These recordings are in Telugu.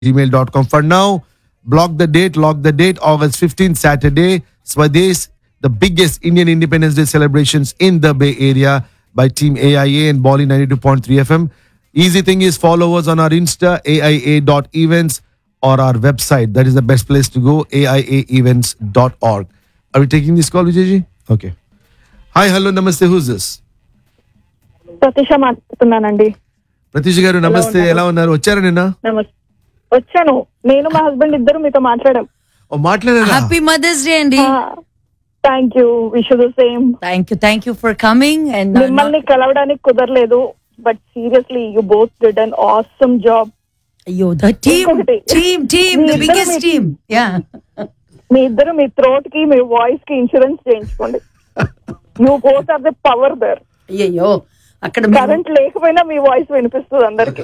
gmail.com. For now, block the date, lock the date, August 15th, Saturday, Swadesh, the biggest Indian Independence Day celebrations in the Bay Area by Team AIA and Bali 92.3 FM. Easy thing is follow us on our Insta, aia.events, or our website. That is the best place to go, aiaevents.org. Are we taking this call, Vijayji? Okay. Hi, hello, namaste. Who's this? సతీష మాట్లాడుతున్నానండి ప్రతీష్ గారు నమస్తే ఎలా ఉన్నారు వచ్చారా నిన్న నమస్తే వచ్చాను నేను మా హస్బెండ్ ఇద్దరు మీతో మాట్లాడాం ఓ మాట్లాడారా హ్యాపీ మదర్స్ డే అండి thank you wish the same thank you thank you for coming and మిమ్మల్ని కలవడానికి కుదరలేదు but seriously you both did an awesome job అయ్యో ద టీమ్ ఇంకొకటి. టీమ్ టీమ్ ద మీ ఇద్దరు బిగ్గెస్ట్ మీ- టీమ్ యా మీ ఇద్దరు మీ థ్రోట్ కి మీ వాయిస్ కి ఇన్సూరెన్స్ చేయించుకోండి you both are the power దర్ అయ్యో అక్కడ మీరు- కరెంట్ లేకపోయినా మీ వాయిస్ వినిపిస్తుంది అందరికి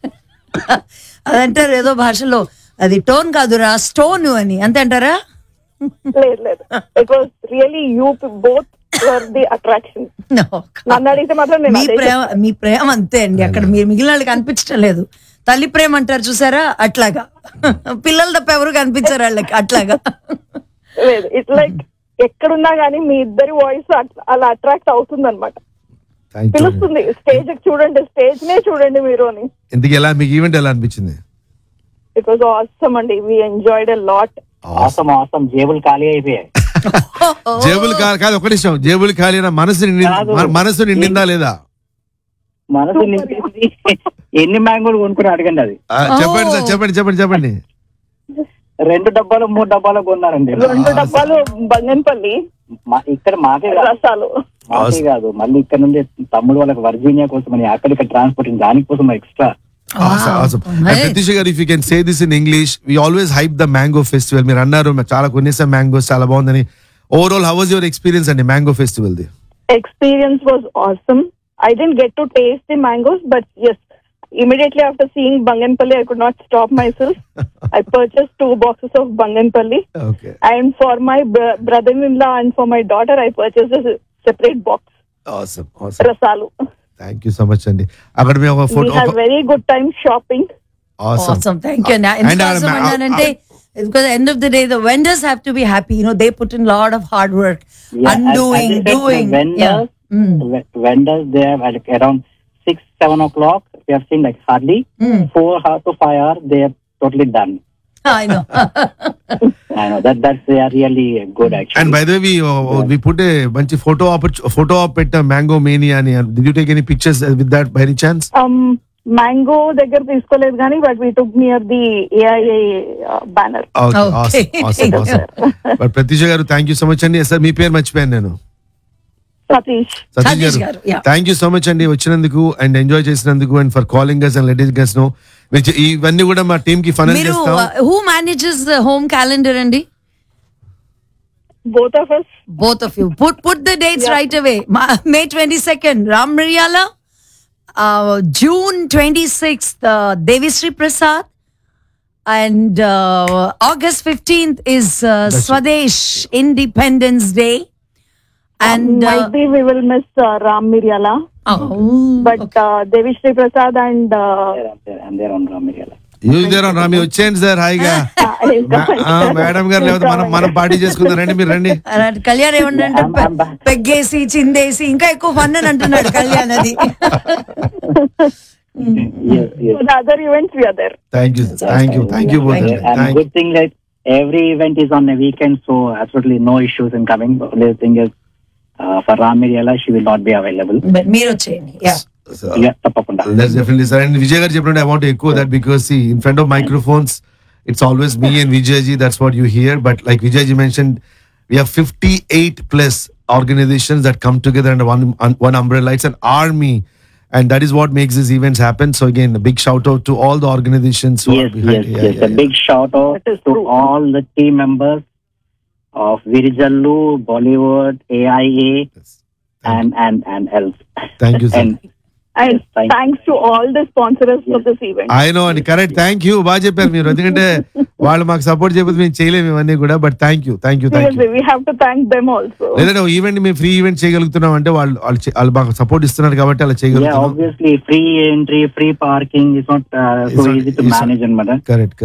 అదంటారు ఏదో భాషలో అది టోన్ కాదురా స్టోన్ అని అంతే అంటారా లేదు లేదు it was really you both were the attraction No. నన్ను అడిగితే మాత్రం నేను మీ అదే ప్రేమ మీ ప్రేమ అంతే అండి అక్కడ మీరు మిగిలిన వాళ్ళకి కనిపించడం లేదు తల్లి ప్రేమ అంటారు చూసారా అట్లాగా పిల్లలు తప్ప ఎవరు కనిపించారు వాళ్ళకి అట్లాగా లేదు ఇట్ లైక్ ఎక్కడున్నా గానీ మీ ఇద్దరి వాయిస్ అలా అట్రాక్ట్ అవుతుంది అనమాట థ్యాంక్ యూ పిలుస్తుంది స్టేజ్ చూడండి స్టేజ్ నే చూడండి మీరు అని ఇంతకీ ఎలా మీకు ఈవెంట్ ఎలా అనిపించింది ఇట్ వాజ్ ఆసమ్ అండి we enjoyed a lot awesome awesome జేబులు ఖాళీ అయిపోయాయి జేబులు కాదు కాదు ఒక నిమిషం జేబులు ఖాళీ అయినా మనసు నిండి కాదు. మన- మనసు నిండిందా లేదా మనసు నింపింది ఎన్ని మ్యాంగోలు కొనుక్కుని అడగండి అది ఆ, చెప్పండి సార్ చెప్పండి చెప్పండి చెప్పండి రెండు డబ్బాలు మూడు డబ్బాలు కొన్నారండి రెండు డబ్బాలు బంగన్పల్లి మా- ఇక్కడ మాకే కాదు రసాలు మాకే కాదు మళ్ళీ ఇక్కడ నుండి తమ్ముడు వాళ్ళకి వర్జీనియా కోసం అని అక్కడికి ట్రాన్స్పోర్ట్ దానికోసం extra Awesome, awesome. And Pratisha garu if you can say this in English we always hype the mango festival మీరు అన్నారు "మేము చాలా కొనేసాం మ్యాంగోస్ చాలా బాగుందని overall how was your experience అండి mango festival the experience was awesome. I didn't get to taste the mangoes, but yes, immediately after seeing Banganpalli, I could not stop myself. I purchased two boxes of Banganpalli, okay and for my br- brother-in-law and for my daughter, I purchased a separate box. awesome awesome Rasalu. Thank you so much అండి అక్కడ మేము ఒక We photo had very good time shopping. awesome awesome thank you and And ఎంత our awesome ma- అన్నానంటే because end of the day the vendors have to be happy you know they put in lot of hard work undoing doing yeah Mm. vendors they have like around six seven o'clock we have seen like hardly Mm. four hours to five hours they are totally done I know I know that that's they are really good actually and by the we we put a మంచి ఫోటో ఫోటో ఆప్ పెట్ట మ్యాంగో మేనియా అని did you take any pictures with that by any chance Um, mango దగ్గర తీసుకోలేదు కానీ but we took near the AIA banner okay Okay. awesome awesome but Pratisha garu thank you so much అండి సార్ మీ పేరు మర్చిపోయాను నేను Satish Satish Satish garu garu, yeah. Thank you so much అండి వచ్చినందుకు అండ్ ఎంజాయ్ చేసినందుకు and for calling us and letting us know ఇవన్నీ కూడా మా టీమ్ కి ఫనల్ మీరు చేస్తాం who manages the home calendar అండి both of us both of you put put the dates right away Ma- may 22nd ram Riyala, uh, june 26th uh, devi sri prasad and uh, august 15th is uh, swadesh independence day and uh, might be we will miss Ram Miryala oh, but Devi Sri Prasad and and they're on Ramirala. Use their రామి వచ్చేయండి సార్ హాయిగా మేడం గారు లేకపోతే మనం మనం పార్టీ చేసుకుందాం రండి మీరు రండి అలాంటి కళ్యాణ్ ఏమన్నంటే I'm- I'm back. పెగ్గేసి చిందేసి ఇంకా ఎక్కువ ఫన్ అని అంటున్నాడు కళ్యాణ్ అది yes yes other events we other thank you thank you thank you Thank you. and thank good thing like every event is on a weekend, so absolutely no issues in coming. The only thing is uh, for Ramirala, she will not be available. But మీరు వచ్చేయండి yeah. Yeah, తప్పకుండా. That's definitely sir. And Vijay garu చెప్పినట్టు I want to echo that because see, in front of microphones, it's always me and Vijayji. That's what you hear. But like Vijayji mentioned, we have 58 plus organizations that come together under one un- one umbrella. It's an army, and that is what makes these events happen. So again, a big shout out to all the organizations who are Yes, behind. yes, Yeah, yes. yeah, a yeah. big shout out That is to true. all the team members of Virijallu, Bollywood, AIA, Yes. and and and else. Thank you, sir. and and Thank- thanks to all the sponsors for this event I know, and correct. Thank you. బాగా చెప్పారు మీరు ఎందుకంటే వాళ్ళు మాకు సపోర్ట్ చేయకపోతే మేము చేయలేము ఇవన్నీ కూడా but thank you thank you thank you Seriously, we have to thank them also. లేదంటే ఈవెంట్ మేము ఫ్రీ ఈవెంట్ చేయగలుగుతున్నాం అంటే వాళ్ళు వాళ్ళు చే- వాళ్ళు మాకు సపోర్ట్ ఇస్తున్నారు కాబట్టి అలా Yeah, చేయగలుగుతున్నాం obviously, free entry, free parking is not uh, so It's not- easy to it's not- manage, and madam. Correct